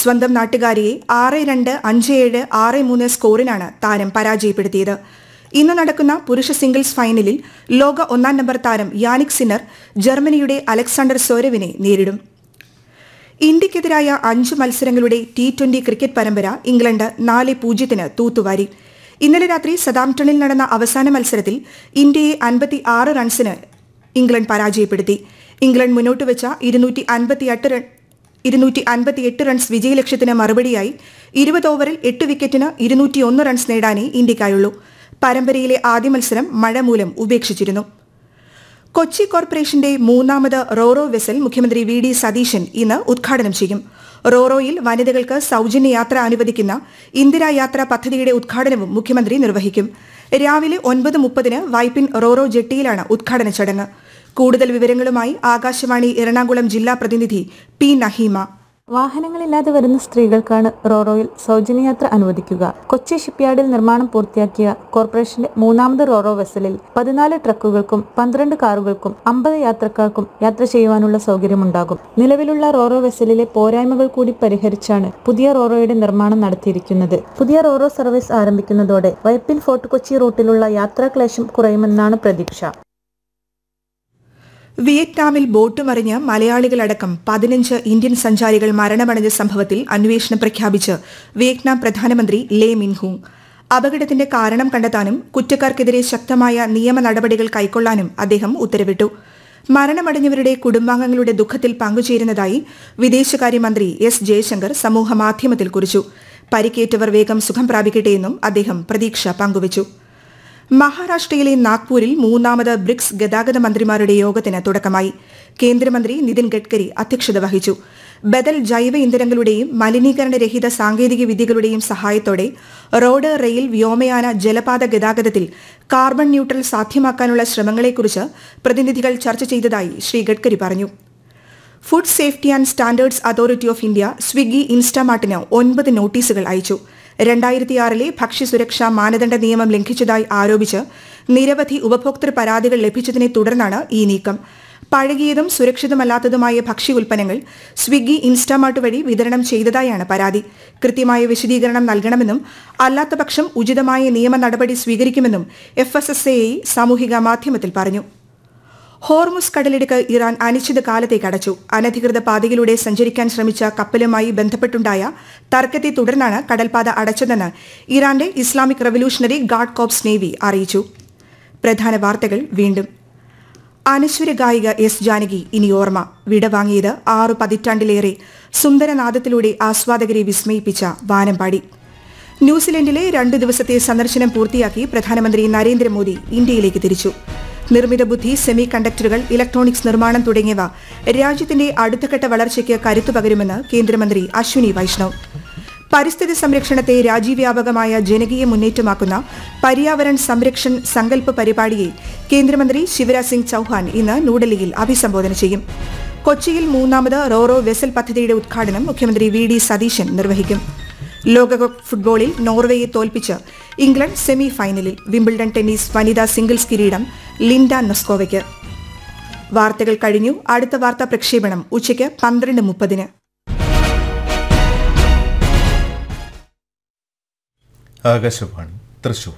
സ്വന്തം നാട്ടുകാരിയെ ആറ് രണ്ട് അഞ്ച് ഏഴ് ആറ് മൂന്ന് സ്കോറിനാണ് താരം പരാജയപ്പെടുത്തിയത് ഇന്ന് നടക്കുന്ന പുരുഷ സിംഗിൾസ് ഫൈനലിൽ ലോക ഒന്നാം നമ്പർ താരം യാനിക് സിന്നർ ജർമ്മനിയുടെ അലക്സാണ്ടർ സോരവിനെ നേരിടും ഇന്ത്യക്കെതിരായ അഞ്ച് മത്സരങ്ങളുടെ ടി ട്വന്റി ക്രിക്കറ്റ് പരമ്പര ഇംഗ്ലണ്ട് നാല് പൂജ്യത്തിന് തൂത്തുവാരി ഇന്നലെ രാത്രി സതാംപ്ടണിൽ നടന്ന അവസാന മത്സരത്തിൽ ഇന്ത്യയെ അൻപത്തി ആറ് റൺസിന് ഇംഗ്ലണ്ട് പരാജയപ്പെടുത്തി ഇംഗ്ലണ്ട് മുന്നോട്ട് വെച്ച ഇരുന്നൂറ്റി അൻപത്തിയെട്ട് റൺ ഇരുന്നൂറ്റി അൻപത്തിയെട്ട് റൺസ് വിജയലക്ഷ്യത്തിന് മറുപടിയായി ഇരുപത് ഓവറിൽ എട്ട് വിക്കറ്റിന് ഇരുന്നൂറ്റിയൊന്ന് റൺസ് നേടാനേ ഇന്ത്യക്കായുള്ളൂ പരമ്പരയിലെ ആദ്യ മത്സരം മഴ മൂലം ഉപേക്ഷിച്ചിരുന്നു കൊച്ചി കോർപ്പറേഷന്റെ മൂന്നാമത് റോറോ വെസൽ മുഖ്യമന്ത്രി വി ഡി സതീശൻ ഇന്ന് ഉദ്ഘാടനം ചെയ്യും റോറോയിൽ വനിതകൾക്ക് സൌജന്യ യാത്ര അനുവദിക്കുന്ന ഇന്ദിരാ യാത്ര പദ്ധതിയുടെ ഉദ്ഘാടനവും മുഖ്യമന്ത്രി നിർവഹിക്കും രാവിലെ ഒൻപത് മുപ്പതിന് വൈപ്പിൻ റോറോ ജെട്ടിയിലാണ് ഉദ്ഘാടന ചടങ്ങ് കൂടുതൽ വിവരങ്ങളുമായി ആകാശവാണി എറണാകുളം ജില്ലാ പ്രതിനിധി പി നഹീമ വാഹനങ്ങളില്ലാതെ വരുന്ന സ്ത്രീകൾക്കാണ് റോറോയിൽ സൗജന്യയാത്ര അനുവദിക്കുക കൊച്ചി ഷിപ്പ്യാർഡിൽ നിർമ്മാണം പൂർത്തിയാക്കിയ കോർപ്പറേഷന്റെ മൂന്നാമത് റോറോ വെസലിൽ പതിനാല് ട്രക്കുകൾക്കും പന്ത്രണ്ട് കാറുകൾക്കും അമ്പത് യാത്രക്കാർക്കും യാത്ര ചെയ്യുവാനുള്ള സൗകര്യമുണ്ടാകും നിലവിലുള്ള റോറോ വെസലിലെ പോരായ്മകൾ കൂടി പരിഹരിച്ചാണ് പുതിയ റോറോയുടെ നിർമ്മാണം നടത്തിയിരിക്കുന്നത് പുതിയ റോറോ സർവീസ് ആരംഭിക്കുന്നതോടെ വൈപ്പിൻ ഫോർട്ട് കൊച്ചി റൂട്ടിലുള്ള യാത്രാക്ലേശം കുറയുമെന്നാണ് പ്രതീക്ഷ വിയറ്റ്നാമിൽ ബോട്ട് മറിഞ്ഞ് മലയാളികളടക്കം പതിനഞ്ച് ഇന്ത്യൻ സഞ്ചാരികൾ മരണമടഞ്ഞ സംഭവത്തിൽ അന്വേഷണം പ്രഖ്യാപിച്ച് വിയറ്റ്നാം പ്രധാനമന്ത്രി ലേ മിൻഹൂങ് അപകടത്തിന്റെ കാരണം കണ്ടെത്താനും കുറ്റക്കാർക്കെതിരെ ശക്തമായ നിയമ നടപടികൾ കൈക്കൊള്ളാനും അദ്ദേഹം ഉത്തരവിട്ടു മരണമടഞ്ഞവരുടെ കുടുംബാംഗങ്ങളുടെ ദുഃഖത്തിൽ പങ്കുചേരുന്നതായി വിദേശകാര്യമന്ത്രി എസ് ജയശങ്കർ സമൂഹമാധ്യമത്തിൽ കുറിച്ചു പരിക്കേറ്റവർ വേഗം സുഖം പ്രാപിക്കട്ടെയെന്നും അദ്ദേഹം പ്രതീക്ഷ പങ്കുവച്ചു മഹാരാഷ്ട്രയിലെ നാഗ്പൂരിൽ മൂന്നാമത് ബ്രിക്സ് ഗതാഗത മന്ത്രിമാരുടെ യോഗത്തിന് തുടക്കമായി കേന്ദ്രമന്ത്രി നിതിൻ ഗഡ്കരി അധ്യക്ഷത വഹിച്ചു ബദൽ ജൈവ ഇന്ധനങ്ങളുടെയും മലിനീകരണരഹിത സാങ്കേതിക വിദ്യകളുടെയും സഹായത്തോടെ റോഡ് റെയിൽ വ്യോമയാന ജലപാത ഗതാഗതത്തിൽ കാർബൺ ന്യൂട്രൽ സാധ്യമാക്കാനുള്ള ശ്രമങ്ങളെക്കുറിച്ച് പ്രതിനിധികൾ ചർച്ച ചെയ്തതായി ശ്രീ ഗഡ്കരി പറഞ്ഞു food safety and standards authority of India Swiggy ഇൻസ്റ്റാമാർട്ടിന് ഒൻപത് നോട്ടീസുകൾ അയച്ചു രണ്ടായിരത്തിയാറിലെ ഭക്ഷ്യസുരക്ഷാ മാനദണ്ഡ നിയമം ലംഘിച്ചതായി ആരോപിച്ച് നിരവധി ഉപഭോക്തൃ പരാതികൾ ലഭിച്ചതിനെ തുടർന്നാണ് ഈ നീക്കം പഴകിയതും സുരക്ഷിതമല്ലാത്തതുമായ ഭക്ഷ്യ ഉൽപ്പന്നങ്ങൾ സ്വിഗ്ഗി ഇൻസ്റ്റാമാർട്ട് വഴി വിതരണം ചെയ്തതായാണ് പരാതി കൃത്യമായ വിശദീകരണം നൽകണമെന്നും അല്ലാത്തപക്ഷം ഉചിതമായ നിയമ നടപടി സ്വീകരിക്കുമെന്നും എഫ് എസ് എസ് എ സാമൂഹിക മാധ്യമത്തിൽ പറഞ്ഞു ഹോർമുസ് കടലിടുക്ക് ഇറാൻ അനിശ്ചിതകാലത്തേക്ക് അടച്ചു അനധികൃത പാതയിലൂടെ സഞ്ചരിക്കാൻ ശ്രമിച്ച കപ്പലുമായി ബന്ധപ്പെട്ടുണ്ടായ തർക്കത്തെ തുടർന്നാണ് കടൽപാത അടച്ചതെന്ന് ഇറാന്റെ Islamic Revolutionary Guard Corps Navy അറിയിച്ചു പ്രധാന വാർത്തകൾ വീണ്ടും അനശ്വര ഗായിക എസ് ജാനകി ഇനി ഓർമ്മ വിടവാങ്ങിയത് ആറു പതിറ്റാണ്ടിലേറെ സുന്ദരനാദത്തിലൂടെ ആസ്വാദകരെ വിസ്മയിപ്പിച്ച വാനമ്പാടി ന്യൂസിലൻഡിലെ രണ്ടു ദിവസത്തെ സന്ദർശനം പൂർത്തിയാക്കി പ്രധാനമന്ത്രി നരേന്ദ്രമോദി ഇന്ത്യയിലേക്ക് തിരിച്ചു നിർമ്മിത ബുദ്ധി സെമി കണ്ടക്ടറുകൾ ഇലക്ട്രോണിക്സ് നിർമ്മാണം തുടങ്ങിയവ രാജ്യത്തിന്റെ അടുത്തഘട്ട വളർച്ചയ്ക്ക് കരുത്തു പകരുമെന്ന് കേന്ദ്രമന്ത്രി അശ്വിനി വൈഷ്ണവ് പരിസ്ഥിതി സംരക്ഷണത്തെ രാജ്യവ്യാപകമായ ജനകീയ മുന്നേറ്റമാക്കുന്ന പര്യാവരൺ സംരക്ഷൺ സങ്കല്പ പരിപാടിയെ കേന്ദ്രമന്ത്രി ശിവരാജ് സിംഗ് ചൌഹാൻ ഇന്ന് ന്യൂഡൽഹിയിൽ അഭിസംബോധന ചെയ്യും കൊച്ചിയിൽ മൂന്നാമത് റോറോ വെസൽ പദ്ധതിയുടെ ഉദ്ഘാടനം മുഖ്യമന്ത്രി വി ഡി സതീശൻ നിർവഹിക്കും ലോകകപ്പ് ഫുട്ബോളിൽ നോർവേയെ തോൽപ്പിച്ച് ഇംഗ്ലണ്ട് സെമി ഫൈനലിൽ വിംബിൾഡൺ ടെന്നീസ് വനിതാ സിംഗിൾസ് കിരീടം ലിൻഡ നൊസ്കോവയ്ക്ക് വാർത്തകൾ കഴിഞ്ഞു അടുത്ത വാർത്താ പ്രക്ഷേപണം ഉച്ചയ്ക്ക് പന്ത്രണ്ട് മുപ്പതിന് ആകാശവാണി തൃശൂർ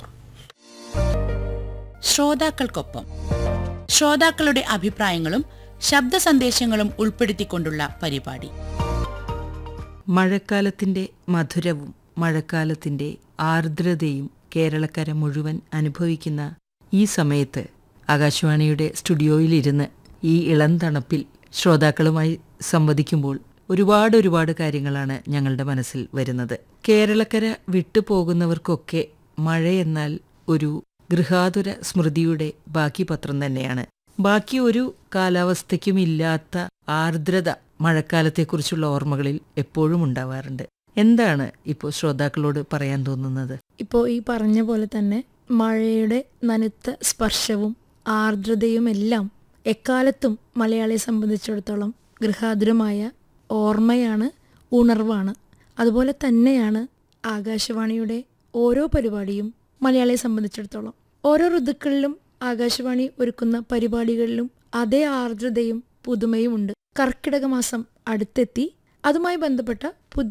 ശ്രോതാക്കൾക്കൊപ്പം ശ്രോതാക്കളുടെ അഭിപ്രായങ്ങളും ശബ്ദ സന്ദേശങ്ങളും ഉൾപ്പെടുത്തിക്കൊണ്ടുള്ള പരിപാടി മഴക്കാലത്തിൻ്റെ മധുരവും മഴക്കാലത്തിൻ്റെ ആർദ്രതയും കേരളക്കര മുഴുവൻ അനുഭവിക്കുന്ന ഈ സമയത്ത് ആകാശവാണിയുടെ സ്റ്റുഡിയോയിലിരുന്ന് ഈ ഇളം തണുപ്പിൽ ശ്രോതാക്കളുമായി സംവദിക്കുമ്പോൾ ഒരുപാട് ഒരുപാട് കാര്യങ്ങളാണ് ഞങ്ങളുടെ മനസ്സിൽ വരുന്നത് കേരളക്കര വിട്ടുപോകുന്നവർക്കൊക്കെ മഴയെന്നാൽ ഒരു ഗൃഹാതുര സ്മൃതിയുടെ ബാക്കി പത്രം തന്നെയാണ് ബാക്കി ഒരു കാലാവസ്ഥയ്ക്കും ഇല്ലാത്ത ആർദ്രത മഴക്കാലത്തെക്കുറിച്ചുള്ള ഓർമ്മകളിൽ എപ്പോഴും ഉണ്ടാവാറുണ്ട് എന്താണ് ഇപ്പോൾ ശ്രോതാക്കളോട് പറയാൻ തോന്നുന്നത് ഇപ്പോൾ ഈ പറഞ്ഞ പോലെ തന്നെ മഴയുടെ നനുത്ത സ്പർശവും ആർദ്രതയും എല്ലാം എക്കാലത്തും മലയാളിയെ സംബന്ധിച്ചിടത്തോളം ഗൃഹാതുരമായ ഓർമ്മയാണ് ഉണർവാണ് അതുപോലെ തന്നെയാണ് ആകാശവാണിയുടെ ഓരോ പരിപാടിയും മലയാളിയെ സംബന്ധിച്ചിടത്തോളം ഓരോ ഋതുക്കളിലും ആകാശവാണി ഒരുക്കുന്ന പരിപാടികളിലും അതേ ആർദ്രതയും പുതുമയും ഉണ്ട് കർക്കിടക മാസം അടുത്തെത്തി അതുമായി ബന്ധപ്പെട്ട പുതിയ